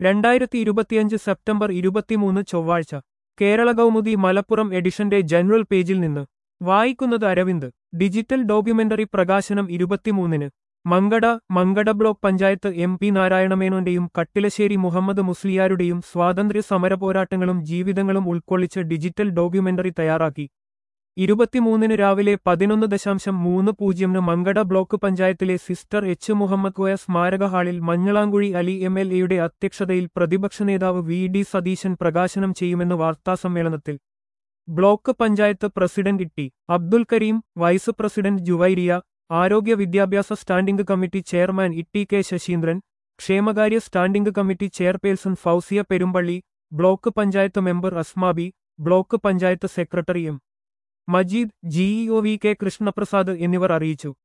രണ്ടായിരത്തി ഇരുപത്തിയഞ്ച് സെപ്റ്റംബർ ഇരുപത്തിമൂന്ന് ചൊവ്വാഴ്ച കേരള കൗമുദി മലപ്പുറം എഡിഷന്റെ ജനറൽ പേജിൽ നിന്ന് വായിക്കുന്നത് അരവിന്ദ് ഡിജിറ്റൽ ഡോക്യുമെന്ററി പ്രകാശനം ഇരുപത്തിമൂന്നിന് Mankada Mankada block panchayat M P നാരായണമേനോന്റെയും കട്ടിലശ്ശേരി മുഹമ്മദ് മുസ്ലിയാരുടെയും സ്വാതന്ത്ര്യ സമരപോരാട്ടങ്ങളും ജീവിതങ്ങളും ഉൾക്കൊള്ളിച്ച് ഡിജിറ്റൽ ഡോക്യുമെന്ററി തയ്യാറാക്കി ഇരുപത്തിമൂന്നിന് രാവിലെ പതിനൊന്ന് ദശാംശം മൂന്ന് പൂജ്യമിന് മങ്കട ബ്ലോക്ക് പഞ്ചായത്തിലെ സിസ്റ്റർ എച്ച് മുഹമ്മദ് കോയ സ്മാരക ഹാളിൽ മഞ്ഞളാങ്കുഴി അലി എം എൽ എയുടെ അധ്യക്ഷതയിൽ പ്രതിപക്ഷ നേതാവ് വി ഡി സതീശൻ പ്രകാശനം ചെയ്യുമെന്ന് വാർത്താസമ്മേളനത്തിൽ block panchayat president T Abdul Kareem vice president Juvairiya ആരോഗ്യ വിദ്യാഭ്യാസ standing committee chairman E K Saseendran ക്ഷേമകാര്യ standing committee chairperson Fousiya Perumpally block panchayat member Asmabi block panchayat secretary M Majeed GEO V K Krishnaprasad എന്നിവർ അറിയിച്ചു